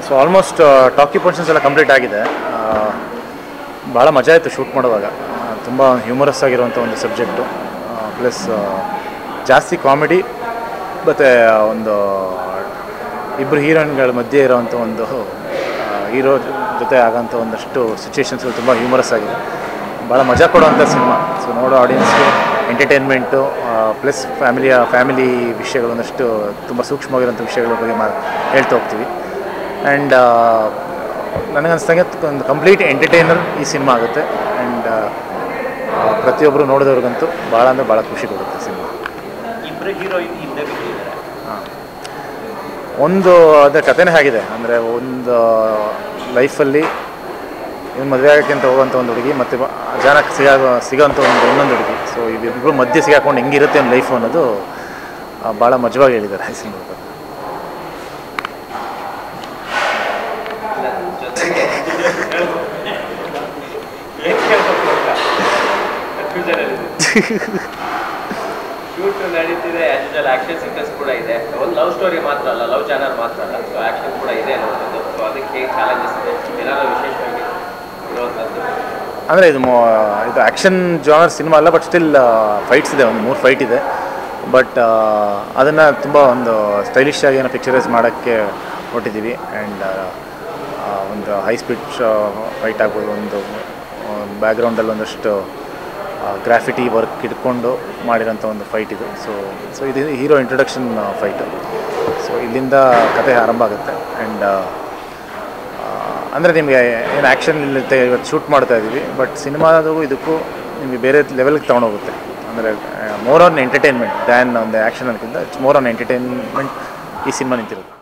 so almost talkie portions ಎಲ್ಲ complete ಆಗಿದೆ ಆ, ಭಾಳ ಮಜಾ ಆಯಿತು ಶೂಟ್ ಮಾಡುವಾಗ ತುಂಬ ಹ್ಯೂಮರಸ್ ಆಗಿರುವಂಥ ಒಂದು ಸಬ್ಜೆಕ್ಟು ಪ್ಲಸ್ ಜಾಸ್ತಿ ಕಾಮಿಡಿ ಮತ್ತು ಒಂದು ಇಬ್ಬರು ಹೀರೋಯಿನ್ಗಳ ಮಧ್ಯೆ ಇರೋವಂಥ ಒಂದು ಹೀರೋ ಜೊತೆ ಆಗೋಂಥ ಒಂದಷ್ಟು ಸಿಚುವೇಶನ್ಸ್ಗಳು ತುಂಬ ಹ್ಯೂಮರಸ್ ಆಗಿದೆ ಭಾಳ ಮಜಾ ಕೊಡುವಂಥ ಸಿನಿಮಾ ಸೊ ನೋಡೋ ಆಡಿಯನ್ಸ್ಗೆ ಎಂಟರ್ಟೈನ್ಮೆಂಟು ಪ್ಲಸ್ ಫ್ಯಾಮಿಲಿಯ ಫ್ಯಾಮಿಲಿ ವಿಷಯಗಳು ಒಂದಷ್ಟು ತುಂಬ ಸೂಕ್ಷ್ಮವಾಗಿರೋಂಥ ವಿಷಯಗಳ ಬಗ್ಗೆ ಮಾ ಹೇಳ್ತಾ ಹೋಗ್ತೀವಿ ಆ್ಯಂಡ್ ನನಗನ್ಸ್ದಂಗೆ ಒಂದು ಕಂಪ್ಲೀಟ್ ಎಂಟರ್ಟೈನರ್ ಈ ಸಿನಿಮಾ ಆಗುತ್ತೆ ಆ್ಯಂಡ್ ಪ್ರತಿಯೊಬ್ಬರು ನೋಡಿದವ್ರಿಗಂತೂ ಭಾಳ ಅಂದರೆ ಭಾಳ ಖುಷಿ ಕೊಡುತ್ತೆ ಸಿನಿಮಾ ಇಬ್ಬರು ಹೀರೋಯಿನ್ ಹಿಂದೆ ಬಿಟ್ಟಿದ್ದಾರೆ ಒಂದು ಅದೇ ಕಥೆನೇ ಆಗಿದೆ ಅಂದರೆ ಒಂದು ಲೈಫಲ್ಲಿ ಇವ್ನು ಮದುವೆ ಆಗೋಕ್ಕೆ ಅಂತ ಹೋಗುವಂಥ ಒಂದು ಹುಡುಗಿ ಮತ್ತು ಅಚಾನಕ್ ಸಿಗೋ ಸಿಗೋಂಥ ಒಂದು ಇನ್ನೊಂದು ಹುಡುಗಿ ಸೊ ಇವಿಬ್ಬರು ಮಧ್ಯೆ ಸಿಗಾಕೊಂಡು ಹೆಂಗಿರುತ್ತೆ ಒಂದು ಲೈಫು ಅನ್ನೋದು ಆ, ಭಾಳ ಮಜವಾಗಿ ಹೇಳಿದ್ದಾರೆ ಈ ಸಿನಿಮಾದಲ್ಲಿ ಜೊತೆಗೆ ಏನ್ ಕೇಳ್ಬೇಕು ಅಂತ ಕನ್ಫ್ಯೂಷನ್ ಶೂಟ್ ನಡೀತಿದೆ ಆಸ್ ಆಕ್ಷನ್ ಸೀಕ್ವೆನ್ಸ್ ಕೂಡ ಇದೆ ಒಂದು ಲವ್ ಸ್ಟೋರಿ ಮಾತ್ರ ಅಲ್ಲ ಲವ್ ಚಾನಲ್ ಮಾತ್ರ ಅಲ್ಲ ಸೊ ಆಕ್ಷನ್ ಕೂಡ ಇದೆ ಅನ್ನೋದು ಸೊ ಅದಕ್ಕೆ ಹೇಗೆ ಚಾಲೆಂಜಸ್ ಇದೆ ಏನಾದರೂ ವಿಶೇಷವಾಗಿ ಇರುವಂಥದ್ದು ಅಂದರೆ ಇದು ಮೊ- ಇದು ಆ್ಯಕ್ಷನ್ ಜಾನರ್ ಸಿನಿಮಾ ಅಲ್ಲ ಬಟ್ ಸ್ಟಿಲ್ ಫೈಟ್ಸ್ ಇದೆ ಒಂದು ಮೂರು ಫೈಟ್ ಇದೆ ಬಟ್ ಅದನ್ನು ತುಂಬ ಒಂದು ಸ್ಟೈಲಿಶ್ ಆಗಿ ಏನೋ ಪಿಕ್ಚರೈಸ್ ಮಾಡೋಕ್ಕೆ ಹೊಟ್ಟಿದ್ದೀವಿ ಆ್ಯಂಡ್ ಒಂದು ಹೈ ಸ್ಪೀಡ್ ಫೈಟ್ ಆಗ್ಬೋದು ಒಂದು ಬ್ಯಾಕ್ಗ್ರೌಂಡಲ್ಲಿ ಒಂದಷ್ಟು ಗ್ರಾಫಿಟಿ ವರ್ಕ್ ಇಟ್ಕೊಂಡು ಮಾಡಿರೋಂಥ ಒಂದು ಫೈಟ್ ಇದು ಸೊ ಸೊ ಇದು ಹೀರೋ ಇಂಟ್ರೊಡಕ್ಷನ್ ಫೈಟು ಸೊ ಇಲ್ಲಿಂದ ಕತೆ ಆರಂಭ ಆಗುತ್ತೆ ಆ್ಯಂಡ್ ಅಂದರೆ ನಿಮಗೆ ಏನು ಆ್ಯಕ್ಷನ್ ಇಲ್ಲತ್ತೆ ಇವತ್ತು ಶೂಟ್ ಮಾಡ್ತಾ ಇದ್ದೀವಿ ಬಟ್ ಸಿನಿಮಾದು ಇದಕ್ಕೂ ನಿಮಗೆ ಬೇರೆ ಲೆವೆಲ್ಗೆ ತೊಗೊಂಡೋಗುತ್ತೆ ಅಂದರೆ ಮೋರ್ ಆನ್ ಎಂಟರ್ಟೈನ್ಮೆಂಟ್ ದ್ಯಾನ್ ಒಂದು ಆ್ಯಕ್ಷನ್ ಅನ್ನೋಕ್ಕಿಂತ ಇಟ್ಸ್ ಮೋರ್ ಆನ್ ಎಂಟರ್ಟೈನ್ಮೆಂಟ್ ಈ ಸಿನಿಮಾ ನಿಂತಿರುತ್ತೆ